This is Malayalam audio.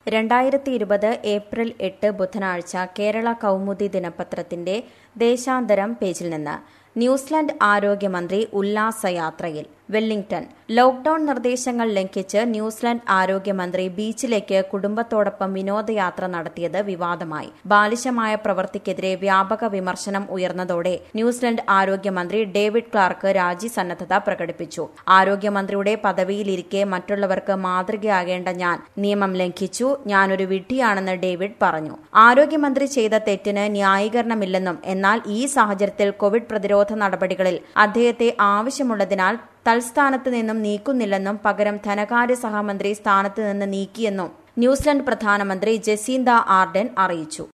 രണ്ടായിരത്തി ഇരുപത് ഏപ്രിൽ എട്ട് ബുധനാഴ്ച കേരള കൗമുദി ദിനപത്രത്തിന്റെ ദേശാന്തരം പേജിൽ നിന്ന് ന്യൂസിലൻഡ് ആരോഗ്യമന്ത്രി ഉല്ലാസയാത്രയിൽ വെല്ലിംഗ്ടൺ ലോക്ഡൌൺ നിർദ്ദേശങ്ങൾ ലംഘിച്ച് ന്യൂസിലൻഡ് ആരോഗ്യമന്ത്രി ബീച്ചിലേക്ക് കുടുംബത്തോടൊപ്പം വിനോദയാത്ര നടത്തിയത് വിവാദമായി ബാലിശമായ പ്രവൃത്തിക്കെതിരെ വ്യാപക വിമർശനം ഉയർന്നതോടെ ന്യൂസിലൻഡ് ആരോഗ്യമന്ത്രി ഡേവിഡ് ക്ലാർക്ക് രാജി സന്നദ്ധത പ്രകടിപ്പിച്ചു ആരോഗ്യമന്ത്രിയുടെ പദവിയിലിരിക്കെ മറ്റുള്ളവർക്ക് മാതൃകയാകേണ്ട ഞാൻ നിയമം ലംഘിച്ചു ഞാനൊരു വിഡ്ഢിയാണെന്ന് ഡേവിഡ് പറഞ്ഞു ആരോഗ്യമന്ത്രി ചെയ്ത തെറ്റിന് ന്യായീകരണമില്ലെന്നും എന്നാൽ ഈ സാഹചര്യത്തിൽ കോവിഡ് പ്രതിരോധ നടപടികളിൽ അദ്ദേഹത്തെ ആവശ്യമുള്ളതിനാൽ തൽസ്ഥാനത്ത് നിന്നും നീക്കുന്നില്ലെന്നും പകരം ധനകാര്യ സഹമന്ത്രി സ്ഥാനത്ത് നിന്ന് നീക്കിയെന്നും ന്യൂസിലൻഡ് പ്രധാനമന്ത്രി ജസീന്ത ആർഡൻ അറിയിച്ചു